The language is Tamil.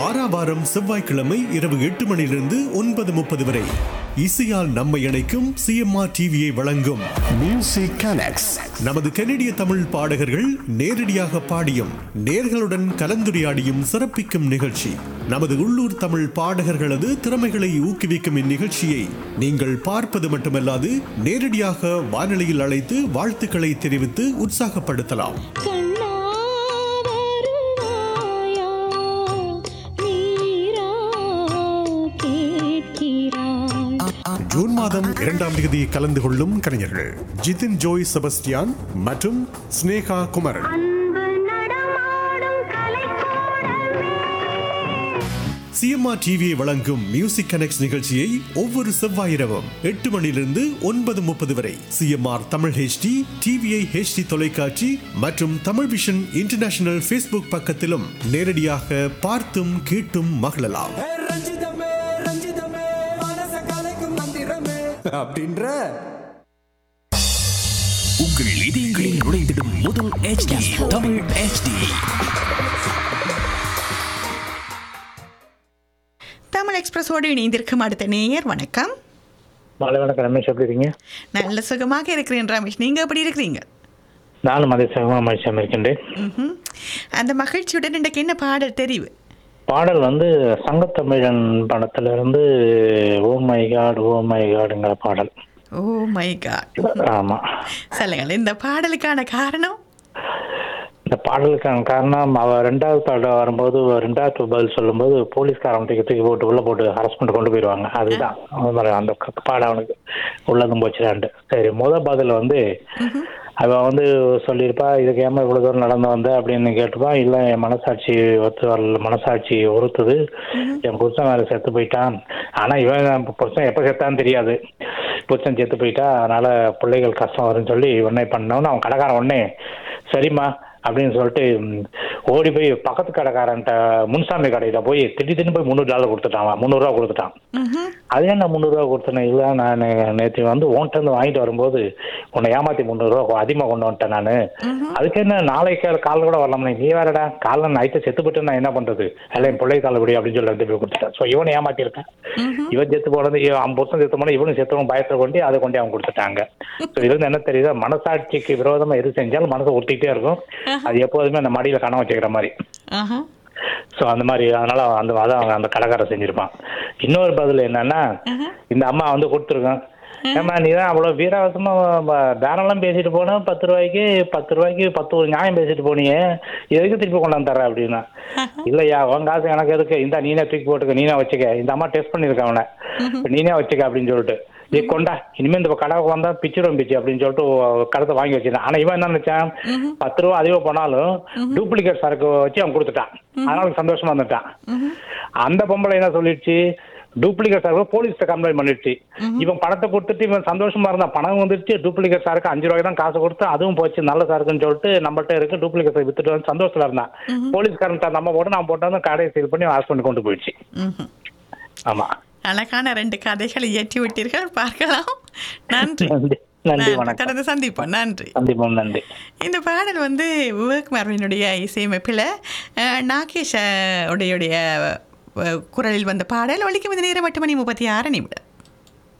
வாராவாரம் செவ்வாய்க்கிழமை இரவு எட்டு மணியிலிருந்து ஒன்பது முப்பது வரை இசையால் நம்மை இணைக்கும் சிஎம்ஆர் டிவியை வழங்கும் Music Connects. நமது கனடிய தமிழ் பாடகர்கள் நேரடியாக பாடியும் நேர்களுடன் கலந்துரையாடியும் சிறப்பிக்கும் நிகழ்ச்சி நமது உள்ளூர் தமிழ் பாடகர்களது திறமைகளை ஊக்குவிக்கும் இந்நிகழ்ச்சியை நீங்கள் பார்ப்பது மட்டுமல்லாது நேரடியாக வானொலியில் அழைத்து வாழ்த்துக்களை தெரிவித்து உற்சாகப்படுத்தலாம் கண்ணா வருவாயா நீரா கேட்கிறாய் ஜூன் மாதம் இரண்டாம் தேதி கலந்து கொள்ளும் கலைஞர்கள் ஜிதின் ஜோய் செபஸ்டியான் மற்றும் ஸ்னேகா குமரன் அன்பு நடமாடும் கலைக்கூடமே சிஎம்ஆர் டிவியை வழங்கும் மியூசிக் கனெக்ட் நிகழ்ச்சியை ஒவ்வொரு செவ்வாய் இரவும் எட்டு மணியிலிருந்து ஒன்பது முப்பது வரை சிஎம்ஆர் தமிழ் ஹெச்டி டிவிஐ ஹெச்டி தொலைக்காட்சி மற்றும் தமிழ் விஷன் இன்டர்நேஷனல் ஃபேஸ்புக் பக்கத்திலும் நேரடியாக பார்த்தும் கேட்டும் மகிழலாம் ஏ ரஞ்சிதமே ரஞ்சிதமே மனச கலைக்கும் மந்திரமே அப்படின்ற உங்கள் இதயங்களில் நுழைந்திடும் முதல் HD தமிழ் HD தமிழ் எக்ஸ்பிரஸோடு இணைந்திருக்கும் அடுத்த நேயர் வணக்கம் மாலை வணக்கம் ரமேஷ் எப்படி இருக்கீங்க நல்ல சுகமாக இருக்கிறேன் ரமேஷ் நீங்க எப்படி இருக்கிறீங்க நானும் அதே சகமாக மனுஷன் இருக்கின்றேன் ம்ஹும். அந்த மகிழ்ச்சியுடன் இன்றைக்கு என்ன பாடல் தெரிவு பாடல் வந்து சங்கத்தமிழன் படத்துல இருந்து oh my god oh my காடுங்கிற பாடல் ஓ மை காட் ஆமா சொல்லுங்கள் இந்த பாடலுக்கான காரணம் இந்த பாடலுக்கான காரணம் அவ ரெண்டாவது பாடம் வரும்போது ரெண்டாவது பதில் சொல்லும்போது போலீஸ்காரன் தூக்கி தூக்கி போட்டு உள்ள போட்டு ஹரஸ் பண்ணிட்டு கொண்டு போயிடுவாங்க அதுதான் அது மாதிரி அந்த க- பாடம் அவனுக்கு உள்ளதும் போச்சுடான்ட்டு சரி முத பதில் வந்து அவன் வந்து சொல்லியிருப்பா இதுக்கு ஏமா இவ்வளவு தூரம் நடந்து வந்த அப்படின்னு கேட்டுப்பா இல்ல என் மனசாட்சி ஒத்து வரல மனசாட்சி உறுத்துது என் புருஷன் வேற செத்து போயிட்டான் ஆனா இவன் புருஷன் எப்ப செத்தான்னு தெரியாது புருஷன் செத்து போயிட்டா அதனால பிள்ளைகள் கஷ்டம் வரும்னு சொல்லி உடனே பண்ணவொன்னு அவன் கடைக்காரன் உடனே சரிம்மா அப்படின்னு சொல்லிட்டு ம், ஓடி போய் பக்கத்து கடைக்காரன்ட்ட முன்சாமி கடையில போய் திடீர் திடீர்னு போய் முந்நூறு டாலர் கொடுத்துட்டான் அவன். முந்நூறுரூவா கொடுத்துட்டான் ம்ஹும். அது ஏன் நான் முந்நூறுரூவா கொடுத்தேன் இல்லை நான் நேற்று வந்து உன்கிட்ட இருந்து வாங்கிட்டு வரும்போது உன்னை ஏமாத்தி முந்நூறுரூவா அதிகமாக கொண்டு வந்துட்டேன் நான் அதுக்கு என்ன நாளைக்கு கால் கூட வரலாம் நீ வேறடா காலைல நைட்டு செத்து போட்டு நான் என்ன பண்றது அல்ல என் பிள்ளை தள்ளுபடி அப்படின்னு சொல்லி ரெண்டு போய் கொடுத்துட்டேன் ஸோ இவனை ஏமாத்திருக்கேன் இவன் செத்து போனது இவன் அவன் புருஷன் செத்து போனா இவனும் செத்துவன் பயத்தை கொண்டு அதை கொண்டு அவன் கொடுத்துட்டாங்க ஸோ இதுல இருந்து என்ன தெரியுது மனசாட்சிக்கு விரோதமா எது செஞ்சாலும் மனசை ஒட்டிக்கிட்டே இருக்கும் அது எப்போதுமே அந்த மடியில கணம் வச்சுக்கிற மாதிரி ஆஹா. ஸோ அந்த மாதிரி அதனால அந்த அதான் அவங்க அந்த கடைக்காரர் செஞ்சிருப்பான் இன்னொரு பதில் என்னன்னா இந்த அம்மா வந்து கொடுத்துருக்கோம் ஏம்மா நீ தான் அவ்வளோ வீராவசமா ப- பேரம்லாம் பேசிட்டு போன பத்து ரூபாய்க்கு பத்து ரூபாய்க்கு பத்து ஒரு நியாயம் பேசிட்டு போனியே எதுக்கு திருப்பி கொண்டாந்து தர அப்படின்னா இல்லையா உன் காசு எனக்கு எதுக்கு இந்த நீனே தூக்கி போட்டுக்க நீனே வச்சுக்க இந்த அம்மா டெஸ்ட் பண்ணியிருக்க அவனை இப்ப நீனே வச்சுக்க அப்படின்னு சொல்லிட்டு நீ கொண்டா இனிமே இந்த கடைக்கு வந்தா பிச்சிடும் பிச்சு அப்படின்னு சொல்லிட்டு கடத்தை வாங்கி வச்சிருந்தான் ஆனா இவன் என்ன நினைச்சான் பத்து ரூபா அதிகம் போனாலும் டூப்ளிகேட் சரக்கு வச்சு அவன் கொடுத்துட்டான் அதனால சந்தோஷமா இருந்துட்டான் அந்த பொம்பளை என்ன சொல்லிடுச்சு டூப்ளிகேட் சரக்கு போலீஸ்ல கம்ப்ளைண்ட் பண்ணிடுச்சு இவன் பணத்தை கொடுத்துட்டு இவன் சந்தோஷமா இருந்தான் பணம் வந்துருச்சு டூப்ளிகேட் சரக்கு அஞ்சு ரூபாய்க்கு தான் காசு கொடுத்து அதுவும் போச்சு நல்ல சரக்குன்னு சொல்லிட்டு நம்மள்ட்ட இருக்கு டூப்ளிகேட் சரக்கு வித்துட்டு வந்து சந்தோஷத்துல இருந்தான் போலீஸ்காரன் தான் நம்ம போட்டு நான் போட்டாலும் கடையை சீல் பண்ணி ஹாஸ்பிட்டல் கொண்டு போயிடுச்சு ம்ஹும். ஆமா அழகான ரெண்டு கதைகளை இயற்றி விட்டீர்கள் பார்க்கலாம் நன்றி நன்றி நன்றி நன்றி. வணக்கம் தொடர்ந்து சந்திப்போம் நன்றி சந்திப்போம் நன்றி இந்த பாடல் வந்து விவேக் மார்வினுடைய இசையமைப்பில் அஹ், நாகேஷ் அஹ், உடையுடைய அஹ், குரலில் வந்த பாடல் ஒழிக்கும் இந்த நேரம் எட்டு மணி முப்பத்தி ஆறு நிமிடம்